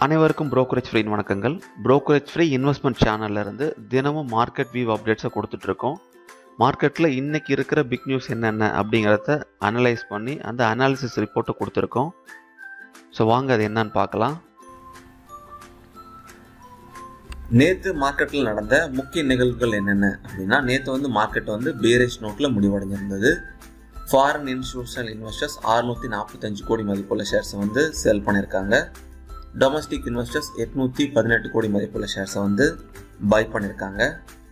அனைவருக்கும் brokerage free வணக்கங்கள் brokerage free investment சேனல்ல இருந்து தினமும் மார்க்கெட் வியூ அப்டேட்ஸை கொடுத்துட்ருக்கோம் மார்க்கெட்டில் இன்னைக்கு இருக்கிற பிக் நியூஸ் என்னென்ன அப்படிங்கிறத அனலைஸ் பண்ணி அந்த அனாலிசிஸ் ரிப்போர்ட்டை கொடுத்துருக்கோம் ஸோ வாங்க அது என்னன்னு பார்க்கலாம் நேற்று மார்க்கெட்டில் நடந்த முக்கிய நிகழ்வுகள் என்னென்ன அப்படின்னா நேற்று வந்து மார்க்கெட் வந்து பேரிஷ் நோட்டில் முடிவடைஞ்சிருந்தது ஃபாரின் இன்ஸ்டியூஷனல் இன்வெஸ்டர்ஸ் அறுநூற்றி நாற்பத்தஞ்சு கோடி மதிப்புள்ள ஷேர்ஸை வந்து சேல் பண்ணியிருக்காங்க டொமஸ்டிக் இன்வெஸ்டர்ஸ் எட்நூற்றி பதினெட்டு கோடி மதிப்புள்ள ஷேர்ஸை வந்து பை பண்ணியிருக்காங்க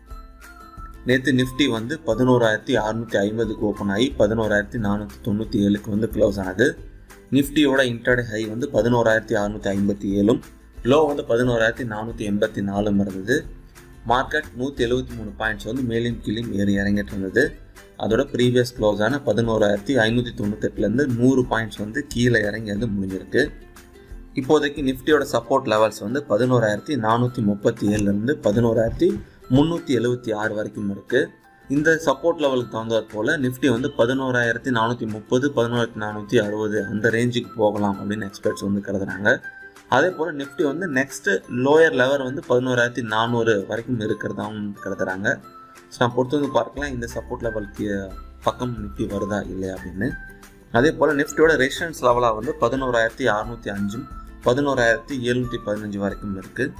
நேற்று நிஃப்டி வந்து பதினோராயிரத்தி அறுநூற்றி ஐம்பதுக்கு ஓப்பன் ஆகி பதினோராயிரத்தி நானூற்றி தொண்ணூற்றி ஏழுக்கு வந்து க்ளோஸ் ஆனது நிஃப்டியோட இன்டர்டே ஹை வந்து பதினோராயிரத்தி அறுநூற்றி ஐம்பத்தி ஏழும் லோ வந்து பதினோராயிரத்தி நானூற்றி எண்பத்தி நாலும் இருந்தது மார்க்கெட் நூற்றி எழுபத்தி மூணு பாயிண்ட்ஸ் வந்து மேலும் கீழும் ஏறி இறங்கிட்டு இருந்தது அதோட ப்ரீவியஸ் க்ளோஸ் ஆன பதினோராயிரத்தி ஐநூற்றி தொண்ணூத்தெட்டுலேருந்து நூறு பாயிண்ட்ஸ் வந்து கீழே இறங்கி வந்து முடிஞ்சிருக்கு இப்போதைக்கு நிஃப்டியோட சப்போர்ட் லெவல்ஸ் வந்து பதினோராயிரத்தி நானூற்றி முப்பத்தி ஏழுலேருந்து பதினோராயிரத்தி முந்நூற்றி எழுபத்தி ஆறு வரைக்கும் இருக்குது இந்த சப்போர்ட் லெவலுக்கு தகுந்தது போல் நிஃப்டி வந்து பதினோராயிரத்தி நானூற்றி முப்பது பதினோராயிரத்தி நானூற்றி அறுபது அந்த ரேஞ்சுக்கு போகலாம் அப்படின்னு எக்ஸ்பர்ட்ஸ் வந்து கருதுறாங்க அதே போல் நிஃப்டி வந்து நெக்ஸ்ட்டு லோயர் லெவல் வந்து பதினோராயிரத்தி நானூறு வரைக்கும் இருக்கிறதாவும் கருதுறாங்க ஸோ நான் பொறுத்து வந்து பார்க்கலாம் இந்த சப்போர்ட் லெவலுக்கு பக்கம் நிஃப்டி வருதா இல்லையா அப்படின்னு அதே போல் நிஃப்டியோட ரெசிடன்ஸ் லெவலாக வந்து பதினோராயிரத்தி அறுநூற்றி அஞ்சும் பதினோராயிரத்தி எழுநூற்றி பதினஞ்சு வரைக்கும் இருக்குது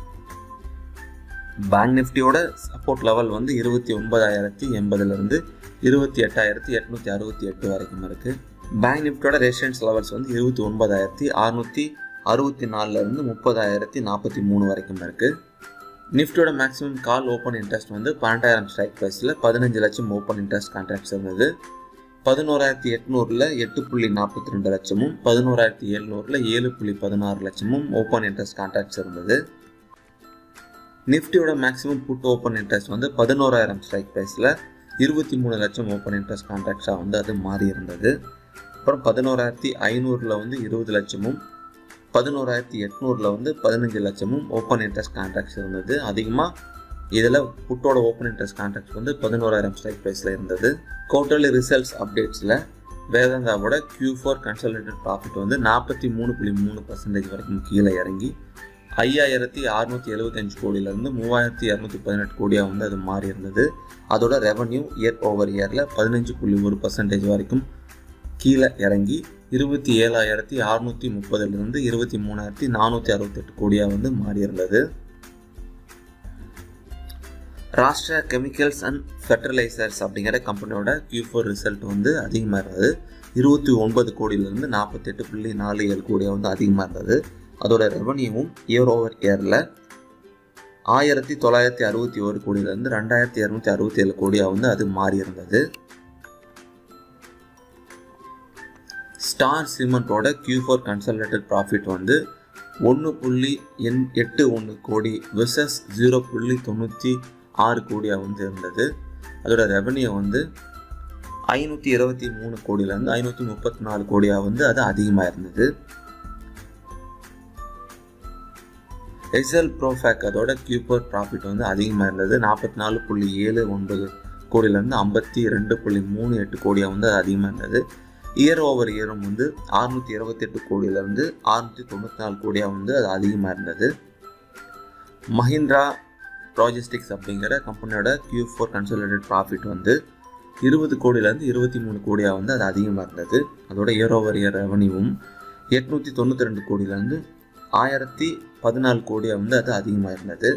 பேங்க் நிஃப்டியோட சப்போர்ட் லெவல் வந்து இருபத்தி ஒன்பதாயிரத்தி எண்பதுலேருந்து இருபத்தி எட்டாயிரத்தி எட்நூற்றி அறுபத்தி எட்டு வரைக்கும் இருக்குது பேங்க் நிஃப்டியோட ரெசிடன்ஸ் லெவல்ஸ் வந்து இருபத்தி ஒன்பதாயிரத்தி அறுநூற்றி அறுபத்தி நாலுலேருந்து முப்பதாயிரத்தி நாற்பத்தி மூணு வரைக்கும் இருக்குது நிஃப்டியோட மேக்ஸிமம் கால் ஓப்பன் இன்ட்ரெஸ்ட் வந்து பன்னெண்டாயிரம் ஸ்ட்ரைக் ப்ரைஸில் பதினஞ்சு லட்சம் ஓப்பன் இன்ட்ரெஸ்ட் கான்ட்ராக்ட்ஸ் இருந்தது பதினோராயிரத்தி எட்நூறில் எட்டு புள்ளி நாற்பத்தி ரெண்டு லட்சமும் பதினோராயிரத்தி எழுநூறில் ஏழு புள்ளி பதினாறு லட்சமும் ஓப்பன் இன்ட்ரெஸ்ட் கான்ட்ராக்ட்ஸ் இருந்தது நிஃப்டியோட மேக்ஸிமம் புட் ஓப்பன் இன்ட்ரெஸ்ட் வந்து பதினோராயிரம் ஸ்ட்ரைக் ப்ரைஸில் இருபத்தி மூணு லட்சம் ஓப்பன் இன்ட்ரெஸ்ட் கான்ட்ராக்ட்ஸாக வந்து அது மாறி இருந்தது அப்புறம் பதினோராயிரத்தி ஐநூறில் வந்து இருபது லட்சமும் பதினோராயிரத்தி எட்நூறில் வந்து பதினஞ்சு லட்சமும் ஓப்பன் இன்ட்ரெஸ்ட் கான்ட்ராக்ட்ஸ் இருந்தது அதிகமாக இதில் புட்டோட ஓப்பன் இன்ட்ரெஸ்ட் கான்ட்ராக்ட் வந்து பதினோராயிரம் ஸ்ட்ரைக் ப்ரைஸில் இருந்தது குவார்டர்லி ரிசல்ட்ஸ் அப்டேட்ஸில் வேதாந்தாவோட கியூ ஃபோர் கன்சல்டேட்டட் ப்ராஃபிட் வந்து நாற்பத்தி மூணு புள்ளி மூணு பர்சன்டேஜ் வரைக்கும் கீழே இறங்கி ஐயாயிரத்தி அறுநூற்றி எழுபத்தஞ்சு கோடியிலேருந்து மூவாயிரத்தி இரநூத்தி பதினெட்டு கோடியாக வந்து அது மாறி இருந்தது அதோட ரெவன்யூ இயர் ஓவர் இயரில் பதினஞ்சு புள்ளி ஒரு பர்சன்டேஜ் வரைக்கும் கீழே இறங்கி இருபத்தி ஏழாயிரத்தி அறுநூற்றி முப்பதுலேருந்து இருபத்தி மூணாயிரத்தி நானூற்றி அறுபத்தெட்டு கோடியாக வந்து மாறி இருந்தது ராஷ்டிரா கெமிக்கல்ஸ் அண்ட் ஃபெர்டிலைசர்ஸ் அப்படிங்கிற கம்பெனியோட கியூ ஃபோர் ரிசல்ட் வந்து அதிகமாக இருந்தது இருபத்தி ஒன்பது கோடியிலேருந்து நாற்பத்தெட்டு புள்ளி நாலு ஏழு கோடியாக வந்து அதிகமாக இருந்தது அதோட ரெவன்யூவும் இயர் ஓவர் இயரில் ஆயிரத்தி தொள்ளாயிரத்தி அறுபத்தி ஒரு கோடியிலேருந்து ரெண்டாயிரத்தி இரநூத்தி அறுபத்தி ஏழு கோடியாக வந்து அது மாறி இருந்தது ஸ்டார் சிமெண்ட்டோட கியூ ஃபோர் கன்சல்டேட்டட் ப்ராஃபிட் வந்து ஒன்று புள்ளி எண் எட்டு ஒன்று கோடி விசஸ் ஜீரோ புள்ளி தொண்ணூற்றி ஆறு கோடியாக வந்து இருந்தது அதோட ரெவன்யூ வந்து ஐநூற்றி இருபத்தி மூணு கோடியிலேருந்து ஐநூற்றி முப்பத்தி நாலு கோடியாக வந்து அது அதிகமாக இருந்தது எஸ்எல் ப்ரோஃபேக் அதோட கியூபர் ப்ராஃபிட் வந்து அதிகமாக இருந்தது நாற்பத்தி நாலு புள்ளி ஏழு ஒன்பது கோடியிலேருந்து ஐம்பத்தி ரெண்டு புள்ளி மூணு எட்டு கோடியாக வந்து அது அதிகமாக இருந்தது இயர் ஓவர் இயரும் வந்து அறுநூற்றி இருபத்தெட்டு கோடியிலேருந்து அறுநூற்றி தொண்ணூற்றி நாலு கோடியாக வந்து அது அதிகமாக இருந்தது மஹிந்திரா லாஜிஸ்டிக்ஸ் அப்படிங்கிற கம்பெனியோட கியூ ஃபோர் கன்சல்டேட் ப்ராஃபிட் வந்து இருபது கோடியிலேருந்து இருபத்தி மூணு கோடியாக வந்து அது அதிகமாக இருந்தது அதோட இயர் ஓவர் இயர் ரெவன்யூவும் எட்நூற்றி தொண்ணூற்றி ரெண்டு கோடியிலேருந்து ஆயிரத்தி பதினாலு கோடியாக வந்து அது அதிகமாக இருந்தது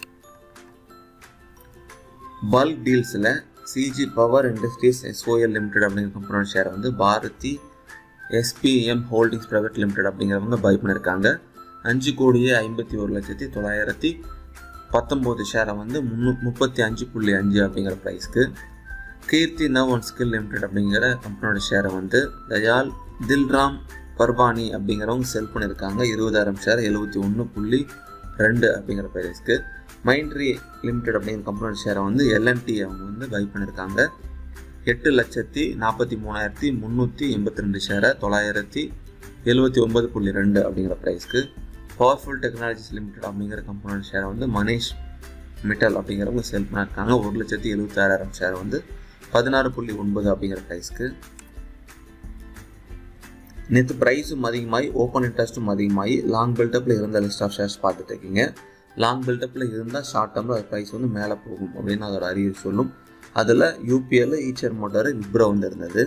பல்க் டீல்ஸில் CG power industries SOL limited அப்படிங்கிற கம்பெனியோட ஷேரை வந்து Bharathi SPM holdings private limited அப்படிங்கிறவங்க பை பண்ணியிருக்காங்க அஞ்சு கோடியே ஐம்பத்தி ஒரு லட்சத்தி தொள்ளாயிரத்தி பத்தொம்போது ஷேரை வந்து முன்னூ முப்பத்தி அஞ்சு புள்ளி அஞ்சு அப்படிங்கிற ப்ரைஸ்க்கு Keerthi now and skill limited அப்படிங்கிற கம்பெனியோட ஷேரை வந்து தயால் தில்ராம் பர்பானி அப்படிங்கிறவங்க செல் பண்ணியிருக்காங்க இருபதாயிரம் ஷேர் எழுபத்தி ஒன்று புள்ளி ரெண்டு அப்படிங்கிற ப்ரைஸ்க்கு மைண்ட்ரி லிமிடெட் அப்படிங்கிற கம்பெனியோட ஷேரை வந்து எல்என்டி அவங்க வந்து பை பண்ணியிருக்காங்க எட்டு லட்சத்தி நாற்பத்தி மூணாயிரத்தி முந்நூற்றி எண்பத்தி ரெண்டு ஷேரை தொள்ளாயிரத்தி எழுபத்தி ஒன்பது புள்ளி ரெண்டு அப்படிங்கிற ப்ரைஸ்க்கு பவர்ஃபுல் டெக்னாலஜிஸ் லிமிடெட் அப்படிங்கிற கம்பெனியோட ஷேரை வந்து மனிஷ் மிட்டல் அப்படிங்கிறவங்க செல் பண்ணியிருக்காங்க ஒரு லட்சத்தி எழுபத்தி ஆறாயிரம் ஷேர் வந்து பதினாறு புள்ளி ஒன்பது அப்படிங்கிற ப்ரைஸ்க்கு நேற்று ப்ரைஸும் அதிகமாகி ஓப்பன் இன்ட்ரெஸ்ட்டும் அதிகமாகி லாங் பில்டப்பில் இருந்த லிஸ்ட் ஆஃப் ஷேர்ஸ் பார்த்துட்டு இருக்கீங்க லாங் பில்டப்பில் இருந்தால் ஷார்ட் டேர்மில் அது ப்ரைஸ் வந்து மேலே போகும் அப்படின்னு அதோட அறிவு சொல்லும் அதில் யூபிஎல் ஈச்சர் மோட்டார் விப்ரோ வந்து இருந்தது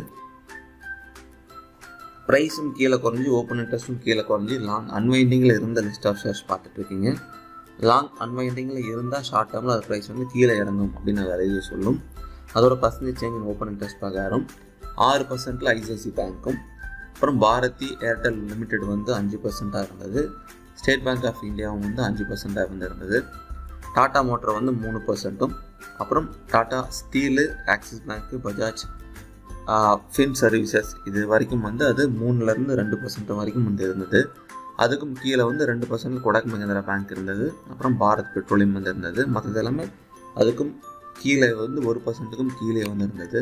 ப்ரைஸும் கீழே குறைஞ்சி ஓப்பன் இன்ட்ரெஸ்ட்டும் கீழே குறைஞ்சி லாங் அன்வைண்டிங்கில் இருந்த லிஸ்ட் ஆஃப் ஷேர்ஸ் பார்த்துட்டு இருக்கீங்க லாங் அன்வைண்டிங்கில் இருந்தால் ஷார்ட் டேர்மில் அது ப்ரைஸ் வந்து கீழே இறங்கும் அப்படின்னு அது அறிவு சொல்லும் அதோட percentage change in open interest பிரகாரம் ஆறு பர்சன்ட்டில் ஐசிஐசி பேங்க்கும் அப்புறம் பாரதி ஏர்டெல் லிமிடெட் வந்து அஞ்சு பர்சண்ட்டாக இருந்தது ஸ்டேட் பேங்க் ஆஃப் இந்தியாவும் வந்து அஞ்சு பர்சண்ட்டாக வந்து இருந்தது டாடா மோட்டர் வந்து மூணு பர்சன்ட்டும் அப்புறம் Tata steel Axis bank Bajaj fin services இது வரைக்கும் வந்து அது மூணுலேருந்து ரெண்டு பர்சன்ட் வரைக்கும் வந்து இருந்தது அதுக்கும் கீழே வந்து ரெண்டு பர்சன்ட் கொடக் மஹிந்திரா பேங்க் இருந்தது அப்புறம் பாரத் பெட்ரோலியம் வந்து இருந்தது மற்றது எல்லாமே அதுக்கும் கீழே வந்து ஒரு பர்சன்ட்டுக்கும் கீழே வந்து இருந்தது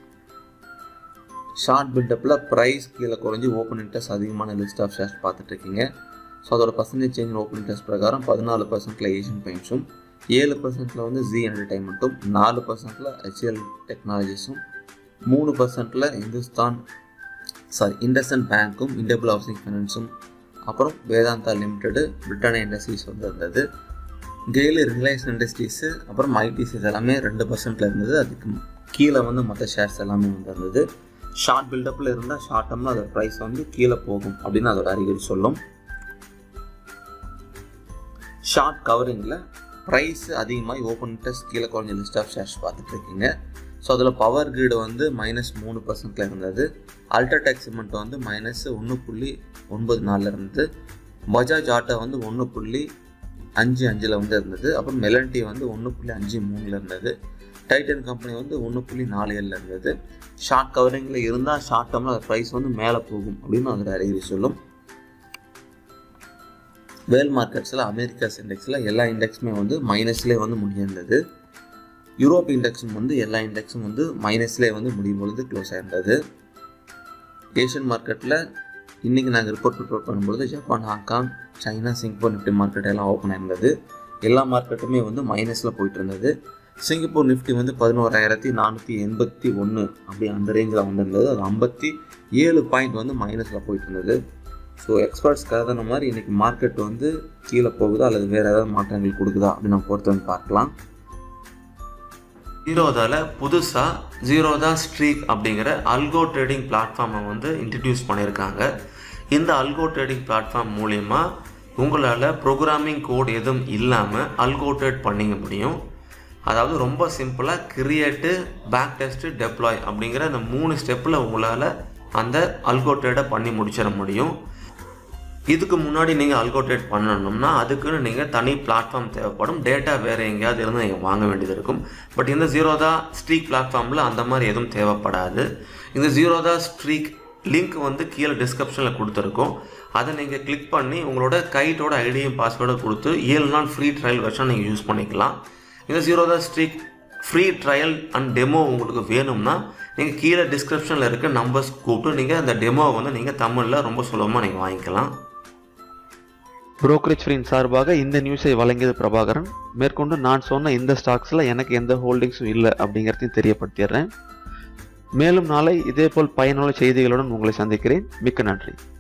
ஷார்ட் பில்டப்பில் ப்ரைஸ் கீழே குறைஞ்சி ஓப்பன் இன்ட்ரெஸ்ட் அதிகமான லிஸ்ட் ஆஃப் ஷேர்ஸ் பார்த்துட்டு இருக்கீங்க ஸோ அதோட பர்சன்டேஜ் சேஞ்ச் ஓப்பன் இன்ட்ரெஸ்ட் பிரகாரம் பதினாலு பர்சன்ட்டில் ஏஷியன் பெயிண்ட்ஸும் ஏழு பர்சன்ட்டில் வந்து ஜி என்டர்டைன்மெண்ட்டும் நாலு பர்சன்ட்டில் ஹெச்எல் டெக்னாலஜிஸும் மூணு பர்சன்ட்டில் இந்துஸ்தான் சாரி இண்டஸ்இண்ட் பேங்க்கும் இண்டபிள் ஹவுசிங் ஃபைனான்ஸும் அப்புறம் வேதாந்தா லிமிடெடு பிரிட்டானியா இண்டஸ்ட்ரீஸ் வந்து இருந்தது கெயிலு ரிலையன்ஸ் இண்டஸ்ட்ரீஸு அப்புறம் ஐடிசிஸ் எல்லாமே ரெண்டு பர்சன்ட்டில் இருந்தது அதுக்கு கீழே வந்து மற்ற ஷேர்ஸ் எல்லாமே வந்து இருந்தது ஷார்ட் பில்டப்பில் இருந்தால் ஷார்ட் டேர்மில் அதோட ப்ரைஸ் வந்து கீழே போகும் அப்படின்னு அதோட அறிகுறி சொல்லும் ஷார்ட் கவரிங்கில் ப்ரைஸ் அதிகமாக ஓப்பன் இன்ட்ரெஸ்ட் கீழே குறைஞ்ச லிஸ்ட் ஆஃப் ஷேர்ஸ் பார்த்துட்டு இருக்கீங்க ஸோ அதில் பவர் கிரீடு வந்து மைனஸ் மூணு பர்சன்ட்டில் இருந்தது அல்ட்ராடெக் சிமெண்ட் வந்து மைனஸ் ஒன்று புள்ளி ஒன்பது நாலில் இருந்தது பஜாஜ் ஆட்டோ வந்து ஒன்று புள்ளி அஞ்சு அஞ்சில் வந்து இருந்தது அப்புறம் மெலன்டி வந்து ஒன்று புள்ளி அஞ்சு மூணில் இருந்தது டைட்டன் கம்பெனி வந்து ஒன்று புள்ளி நாலு ஏழில் இருந்தது ஷார்ட் கவரிங்கில் இருந்தால் ஷார்ட் டேர்மில் அது ப்ரைஸ் வந்து மேலே போகும் அப்படின்னு அதில் அறிகுறி சொல்லும் வேல் மார்க்கெட்ஸில் அமெரிக்காஸ் இண்டெக்ஸில் எல்லா இண்டெக்ஸுமே வந்து மைனஸ்லேயே வந்து முடியிருந்தது யூரோப் இண்டெக்ஸும் வந்து எல்லா இண்டெக்ஸும் வந்து மைனஸ்லேயே வந்து முடியும் பொழுது க்ளோஸ் ஆயிருந்தது ஏஷியன் மார்க்கெட்டில் இன்றைக்கி நாங்கள் ரிப்போர்ட் ப்ரிப்பேர் பண்ணும்பொழுது Japan Hong Kong China Singapore Nifty market எல்லாம் ஓப்பன் ஆயிருந்தது எல்லா மார்க்கெட்டுமே வந்து மைனஸில் போயிட்டு இருந்தது சிங்கப்பூர் நிஃப்டி வந்து பதினோராயிரத்தி நானூற்றி எண்பத்தி ஒன்று அப்படி அந்த ரேஞ்சில் வந்திருந்தது அது ஐம்பத்தி ஏழு பாயிண்ட் வந்து மைனஸில் போயிட்டு இருந்தது ஸோ எக்ஸ்பர்ட்ஸ் கருதுன மாதிரி இன்றைக்கி மார்க்கெட் வந்து கீழே போகுதா அல்லது வேறு ஏதாவது மாற்றங்கள் கொடுக்குதா அப்படின்னு நம்ம பொறுத்து வந்து பார்க்கலாம் ஜீரோதாவில் புதுசாக ஜீரோதா ஸ்ட்ரீக் அப்படிங்கிற அல்கோ ட்ரேடிங் பிளாட்ஃபார்மை வந்து இன்ட்ரடியூஸ் பண்ணியிருக்காங்க இந்த அல்கோ ட்ரேடிங் பிளாட்ஃபார்ம் மூலிமா உங்களால் ப்ரோக்ராமிங் கோட் எதுவும் இல்லாமல் அல்கோ ட்ரேட் பண்ணிக்க முடியும் அதாவது ரொம்ப சிம்பிளாக கிரியேட்டு பேக் டெஸ்ட்டு டெப்ளாய் அப்படிங்கிற அந்த மூணு ஸ்டெப்பில் உங்களால் அந்த அல்கோ ட்ரேடை பண்ணி முடிச்சிட முடியும் இதுக்கு முன்னாடி நீங்கள் அல்கோட்ரேட் பண்ணணும்னா அதுக்குன்னு நீங்கள் தனி பிளாட்ஃபார்ம் தேவைப்படும் டேட்டா வேறு எங்கேயாவது இருந்து நீங்கள் வாங்க வேண்டியது இருக்கும் பட் இந்த ஜீரோதா ஸ்ட்ரீக் பிளாட்ஃபார்மில் அந்த மாதிரி எதுவும் தேவைப்படாது இந்த ஜீரோதா ஸ்ட்ரீக் லிங்க் வந்து கீழே டிஸ்கிரிப்ஷனில் கொடுத்துருக்கோம் அதை நீங்கள் கிளிக் பண்ணி உங்களோட கைட்டோட ஐடியும் பாஸ்வேர்டும் கொடுத்து ஏழு நாள் ஃப்ரீ ட்ரையல் வெர்ஷன் நீங்கள் யூஸ் பண்ணிக்கலாம் இந்த Zerodha streak free trial and demo உங்களுக்கு வேணும்னா நீங்கள் கீழே டிஸ்கிரிப்ஷனில் இருக்க நம்பர்ஸ் கூப்பிட்டு நீங்கள் அந்த டெமோவை வந்து நீங்கள் தமிழில் ரொம்ப சுலபமாக நீங்கள் வாங்கிக்கலாம் புரோக்கரேஜ் ஃப்ரீன் சார்பாக இந்த நியூஸை வழங்கியது பிரபாகரன் மேற்கொண்டு நான் சொன்ன இந்த ஸ்டாக்ஸில் எனக்கு எந்த ஹோல்டிங்ஸும் இல்லை அப்படிங்கிறதையும் தெரியப்படுத்திடுறேன் மேலும் நாளை இதேபோல் பயனுள்ள செய்திகளுடன் உங்களை சந்திக்கிறேன் மிக்க நன்றி